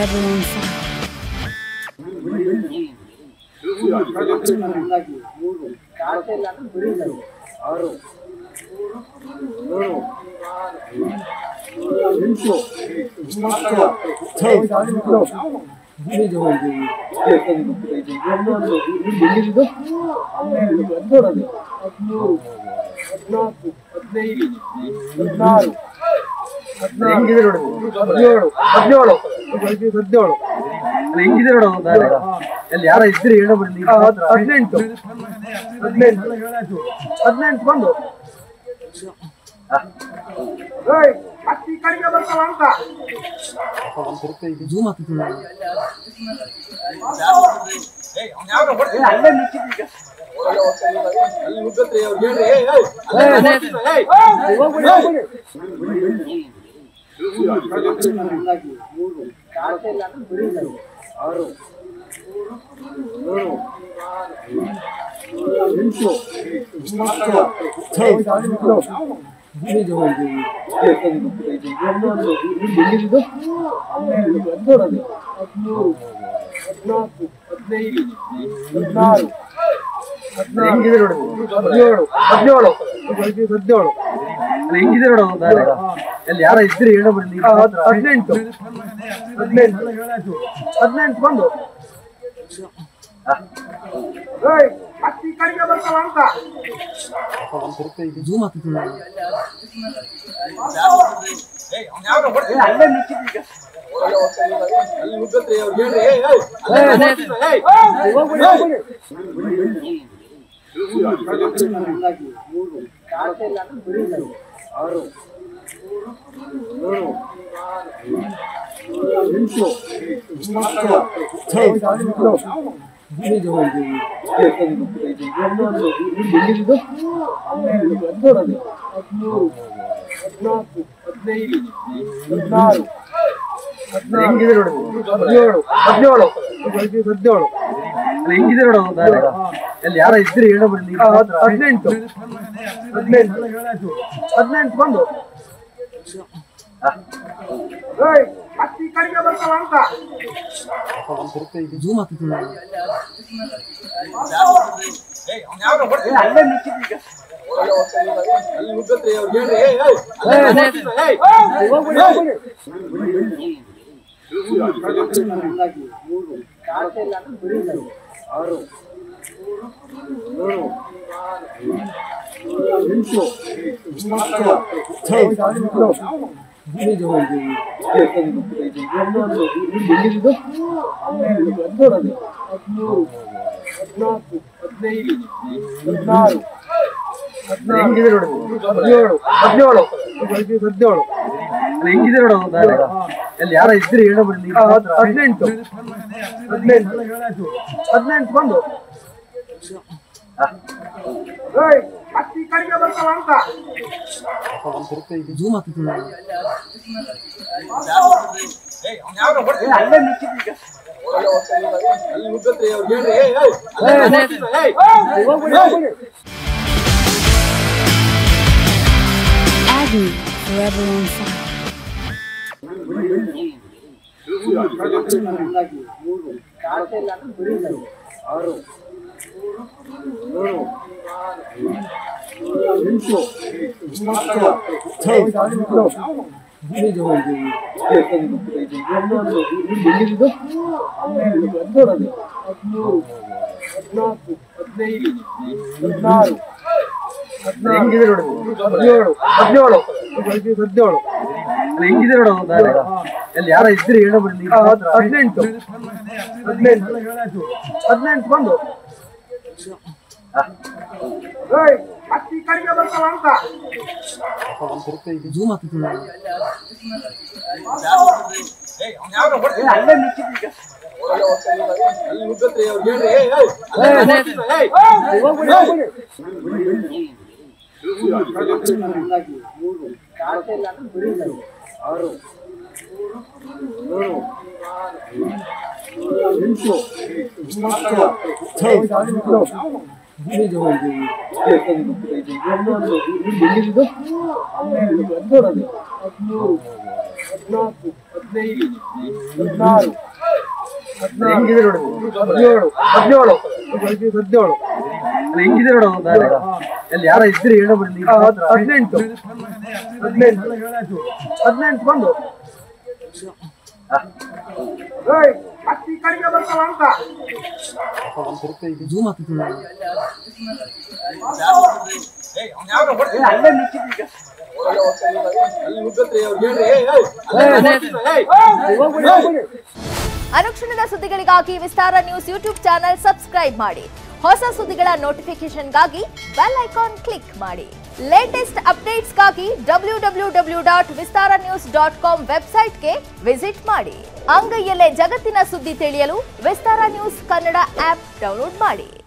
forever on fire. ಹೆಂಗಿದೆ ನೋಡು ಹದಿನೇಳು ಹದಿನೇಳು ಹದಿನೇಳು ಅಲ್ಲ ಹೆಂಗಿದೆ ನೋಡು ಒಂದು ದಾರಿ. ಅಲ್ಲಿ ಯಾರ ಇದ್ರಿ ಹೇಳೋ ಬಿಡಿ ನೀವು ಮಾತ್ರ. ಹದಿನೆಂಟು ಹದಿನೆಂಟು ಹದಿನೆಂಟು ಬಂದು ಜೂಮ್ ಆಗ್ತಿತ್ತು ಹೆಂಗಿದೆ ನೋಡು ಹದಿನೇಳು ಹದಿನೇಳು ಹದಿನೇಳು ಅಲ್ಲ ಹೆಂಗಿದೆ ನೋಡು ಒಂದು ದಾರಿ. ಅಲ್ಲಿ ಯಾರ ಇದ್ರಿ ಹೇಳೋ ಬಿಡಿ ನೀವು ಮಾತ್ರ. ಹದಿನೆಂಟು ಹದಿನೆಂಟು ಹದಿನೆಂಟು ಬಂದು ಜೂಮ್ ಆಗ್ತಿತ್ತು ಹೆಂಗಿದೆ ನೋಡು ಹದಿನೇಳು ಹದಿನೇಳು ಹದಿನೇಳು ಅಲ್ಲ ಹೆಂಗಿದೆ ನೋಡು ಒಂದು ದಾರಿ. ಅಲ್ಲಿ ಯಾರ ಇದ್ರಿ ಹೇಳೋ ಬಿಡಿ ನೀವು ಮಾತ್ರ. ಹದಿನೆಂಟು ಹದಿನೆಂಟು ಹದಿನೆಂಟು ಬಂದು ಜೂಮ್ ಆಗ್ತಿತ್ತು ಹೆಂಗಿದೆ ನೋಡು ಹದಿನೇಳು ಹದಿನೇಳು ಹದಿನೇಳು ಅಲ್ಲ ಹೆಂಗಿದೆ ನೋಡು ಒಂದು ದಾರಿ. ಅಲ್ಲಿ ಯಾರ ಇದ್ರಿ ಹೇಳೋ ಬಿಡಿ ನೀವು ಮಾತ್ರ. ಹದಿನೆಂಟು ಹದಿನೆಂಟು ಹದಿನೆಂಟು ಬಂದು ಜೂಮ್ ಆಗ್ತಿತ್ತು Agony forever on fire. ಹೆಂಗಿದೆ ನೋಡು ಹದಿನೇಳು ಹದಿನೇಳು ಹದಿನೇಳು ಅಲ್ಲ ಹೆಂಗಿದೆ ನೋಡು ಒಂದು ದಾರಿ. ಅಲ್ಲಿ ಯಾರ ಇದ್ರಿ ಹೇಳೋ ಬಿಡಿ ನೀವು ಮಾತ್ರ. ಹದಿನೆಂಟು ಹದಿನೆಂಟು ಹದಿನೆಂಟು ಬಂದು ಜೂಮ್ ಆಗ್ತಿತ್ತು ಇದು ಇದು ಇದು ಇನ್ನೊಂದು ಎಲ್ಲಿದು ಹದಿನೇಳು ಹದಿಮೂರು ಹದಿನಾಲ್ಕು ಹದಿನೈದು ಹದಿನಾರು ಹೆಂಗಿದೆ ನೋಡು ಹದಿನೇಳು ಹದಿನೇಳು ಹದಿನೇಳು ಅಲ್ಲ ಹೆಂಗಿದೆ ನೋಡು ಒಂದು ದಾರಿ. ಅಲ್ಲಿ ಯಾರ ಇದ್ರೆ ಹೇಳ ಬಿಡಿ ಹದಿನೆಂಟು ಹದಿನೆಂಟು ಹದಿನೆಂಟು ಬಂದು ಅನುಕ್ಷಣದ ಸುದ್ದಿಗಳಿಗಾಗಿ Vistara news YouTube channel subscribe ಮಾಡಿ ಹೊಸ ಸುದ್ದಿಗಳ ನೋಟಿಫಿಕೇಶನ್ಗಾಗಿ ಬೆಲ್ ಐಕಾನ್ ಕ್ಲಿಕ್ ಮಾಡಿ ಲೇಟೆಸ್ಟ್ ಅಪ್ಡೇಟ್ಸ್ಗಾಗಿ W W W dot Vistara news dot com ವೆಬ್ಸೈಟ್ಗೆ ವಿಸಿಟ್ ಮಾಡಿ ಅಂಗೈಯಲ್ಲೇ ಜಗತ್ತಿನ ಸುದ್ದಿ ತಿಳಿಯಲು Vistara news Kannada app download ಮಾಡಿ